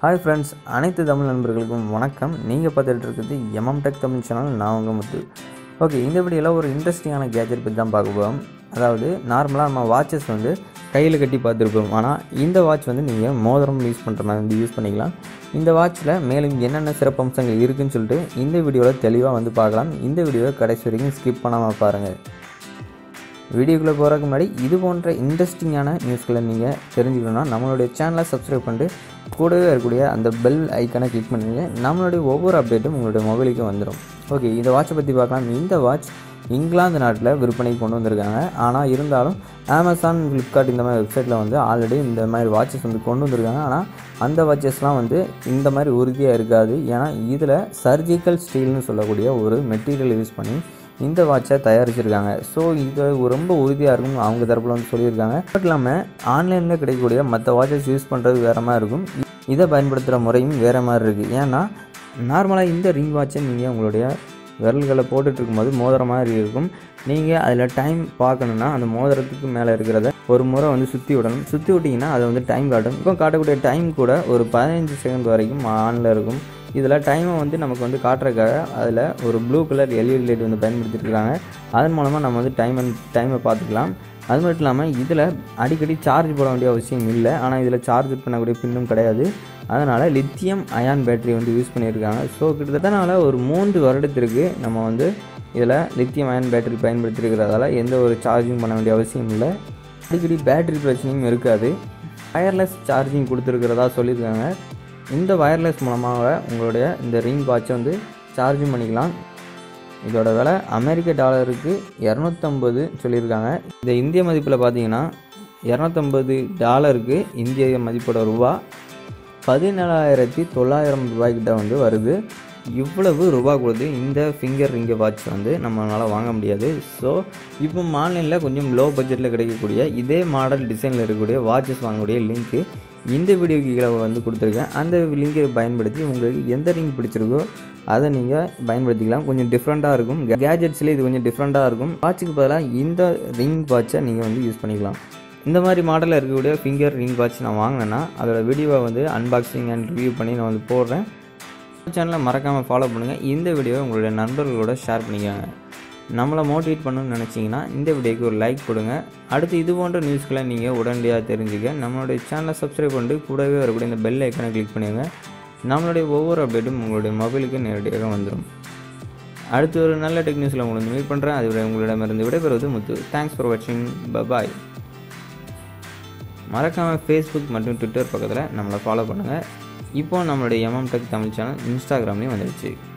hi friends அனைத்து தமிழ் நண்பர்களுக்கும் வணக்கம் நீங்கள் பார்த்துட்டு இருக்கிறது எம்எம் டெக் தமிழ் சேனல் நான் உங்கள் முத்து ஓகே இந்த வீடியோவில் ஒரு இன்ட்ரெஸ்டிங்கான கேஜெட் பற்றி தான் பார்க்க போகிறோம் அதாவது நார்மலாக நம்ம வாட்சஸ் வந்து கையில் கட்டி பார்த்துருப்போம் ஆனால் இந்த வாட்ச் வந்து நீங்கள் மோதிரம் யூஸ் பண்ணுற மாதிரி வந்து யூஸ் பண்ணிக்கலாம் இந்த வாட்சில் மேலும் என்னென்ன சிறப்பம்சங்கள் இருக்குன்னு சொல்லிட்டு இந்த வீடியோவில் தெளிவாக வந்து பார்க்கலாம் இந்த வீடியோவை கடைசி வரைக்கும் ஸ்கிப் பண்ணாமல் பாருங்கள் வீடியோக்குள்ளே போகிறதுக்கு முன்னாடி இது போன்ற இன்ட்ரெஸ்டிங்கான நியூஸ்களை நீங்கள் தெரிஞ்சுக்கணும்னா நம்மளுடைய சேனலை சப்ஸ்கிரைப் பண்ணிட்டு கூடவே இருக்கக்கூடிய அந்த பெல் ஐக்கானை கிளிக் பண்ணுங்க நம்மளுடைய ஒவ்வொரு அப்டேட்டும் உங்களுடைய மொபைலுக்கு வந்துடும் ஓகே இந்த வாட்சை பற்றி பார்க்கலாம் இந்த வாட்ச் இங்கிலாந்து நாட்டில் விற்பனைக்கு கொண்டு வந்திருக்காங்க ஆனால் இருந்தாலும் அமேசான் ஃப்ளிப்கார்ட் இந்த மாதிரி வெப்சைட்டில் வந்து ஆல்ரெடி இந்த மாதிரி வாட்சஸ் வந்து கொண்டு வந்திருக்காங்க ஆனால் அந்த வாட்சஸ்லாம் வந்து இந்த மாதிரி உறுதியாக இருக்காது ஏன்னா இதில் சர்ஜிக்கல் ஸ்டீல்னு சொல்லக்கூடிய ஒரு மெட்டீரியல் யூஸ் பண்ணி இந்த வாட்சை தயாரிச்சிருக்காங்க ஸோ இது ரொம்ப உறுதியாக இருக்கும் அவங்க தரப்பில் வந்து சொல்லியிருக்காங்க பட் இல்லாமல் ஆன்லைனில் கிடைக்கக்கூடிய மற்ற வாட்சஸ் யூஸ் பண்ணுறது வேறு மாதிரி இருக்கும் இதை பயன்படுத்துகிற முறையும் வேறு மாதிரி இருக்குது ஏன்னா நார்மலாக இந்த ரிங் வாட்சை நீங்கள் உங்களுடைய விரல்களை போட்டுட்டு இருக்கும்போது மோதிர மாதிரி இருக்கும் நீங்கள் அதில் டைம் பார்க்கணுன்னா அந்த மோதிரத்துக்கு மேலே இருக்கிறத ஒரு முறை வந்து சுற்றி விடணும் சுற்றி விட்டிங்கன்னா அதை வந்து டைம் காட்டும் இப்போ காட்டக்கூடிய டைம் கூட ஒரு பதினஞ்சு செகண்ட் வரைக்கும் ஆனில் இருக்கும் இதில் டைமை வந்து நமக்கு வந்து காட்டுறதுக்காக அதில் ஒரு ப்ளூ கலர் எல்இடி லைட் வந்து பயன்படுத்தியிருக்காங்க அதன் மூலமாக நம்ம வந்து டைம் டைமை பார்த்துக்கலாம் அது மட்டும் இல்லாமல் இதில் அடிக்கடி சார்ஜ் போட வேண்டிய அவசியம் இல்லை ஆனால் இதில் சார்ஜ் பண்ணக்கூடிய பின்னும் கிடையாது அதனால் லித்தியம் அயான் பேட்டரி வந்து யூஸ் பண்ணியிருக்காங்க ஸோ கிட்டத்தட்ட ஒரு மூன்று வருடத்திற்கு நம்ம வந்து இதில் லித்தியம் அயன் பேட்டரி பயன்படுத்தியிருக்கிறதால எந்த ஒரு சார்ஜிங் பண்ண வேண்டிய அவசியம் இல்லை அடிக்கடி பேட்டரி பிரச்சனையும் இருக்காது வயர்லெஸ் சார்ஜிங் கொடுத்துருக்கிறதா சொல்லியிருக்காங்க இந்த வயர்லெஸ் மூலமாக உங்களுடைய இந்த ரிங் வாட்சை வந்து சார்ஜும் பண்ணிக்கலாம் இதோட விலை அமெரிக்க டாலருக்கு இரநூத்தம்பது சொல்லியிருக்காங்க இந்த இந்திய மதிப்பில் பார்த்தீங்கன்னா இரநூத்தம்பது டாலருக்கு இந்திய மதிப்போட ரூபா பதினேழாயிரத்தி தொள்ளாயிரம் ரூபாய்க்கிட்ட வந்து வருது இவ்வளவு ரூபா கொடுத்து இந்த ஃபிங்கர் ரிங்க வாட்ச் வந்து நம்மளால் வாங்க முடியாது ஸோ இப்போ ஆன்லைனில் கொஞ்சம் லோ பட்ஜெட்டில் கிடைக்கக்கூடிய இதே மாடல் டிசைனில் இருக்கக்கூடிய வாட்சஸ் வாங்கக்கூடிய லிங்க்கு இந்த வீடியோக்கு கீழே வந்து கொடுத்துருக்கேன் அந்த லிங்கை பயன்படுத்தி உங்களுக்கு எந்த ரிங் பிடிச்சிருக்கோ அதை நீங்கள் பயன்படுத்திக்கலாம் கொஞ்சம் டிஃப்ரெண்ட்டாக இருக்கும் கேஜெட்ஸில் இது கொஞ்சம் டிஃப்ரெண்ட்டாக இருக்கும் வாட்சுக்கு பதிலாக இந்த ரிங் வாட்சை நீங்கள் வந்து யூஸ் பண்ணிக்கலாம் இந்த மாதிரி மாடலில் இருக்கக்கூடிய ஃபிங்கர் ரிங் வாட்ச் நான் வாங்கினேன்னா அதோட வீடியோவை வந்து அன்பாக்சிங் அண்ட் ரிவ்யூ பண்ணி நான் வந்து போடுறேன் சேனலை மறக்காமல் ஃபாலோ பண்ணுங்கள் இந்த வீடியோவை உங்களுடைய நண்பர்களோட ஷேர் பண்ணிக்கோங்க நம்மளை மோட்டிவேட் பண்ணணும்னு நினச்சிங்கன்னா இந்த வீடியோக்கு ஒரு லைக் கொடுங்க அடுத்து இது போன்ற நியூஸ்களை நீங்கள் உடனடியாக தெரிஞ்சுக்க நம்மளுடைய சேனலை சப்ஸ்கிரைப் பண்ணிட்டு கூடவே வரக்கூடிய இந்த பெல் ஐக்கனை கிளிக் பண்ணுங்க நம்மளுடைய ஒவ்வொரு அப்டேட்டும் உங்களுடைய மொபைலுக்கு நேரடியாக வந்துடும் அடுத்து ஒரு நல்ல டெக்னிக்ஸில் உங்களுக்கு மீட் பண்ணுறேன் அதுவரை உங்களிடமிருந்து விடைபெறுவது முத்து தேங்க்ஸ் ஃபார் வாட்சிங் பாய் மறக்காமல் ஃபேஸ்புக் மற்றும் ட்விட்டர் பக்கத்தில் நம்மளை ஃபாலோ பண்ணுங்கள் இப்போ நம்மளுடைய எம்எம் டெக் தமிழ் சேனல் இன்ஸ்டாகிராம்லேயும் வந்துடுச்சு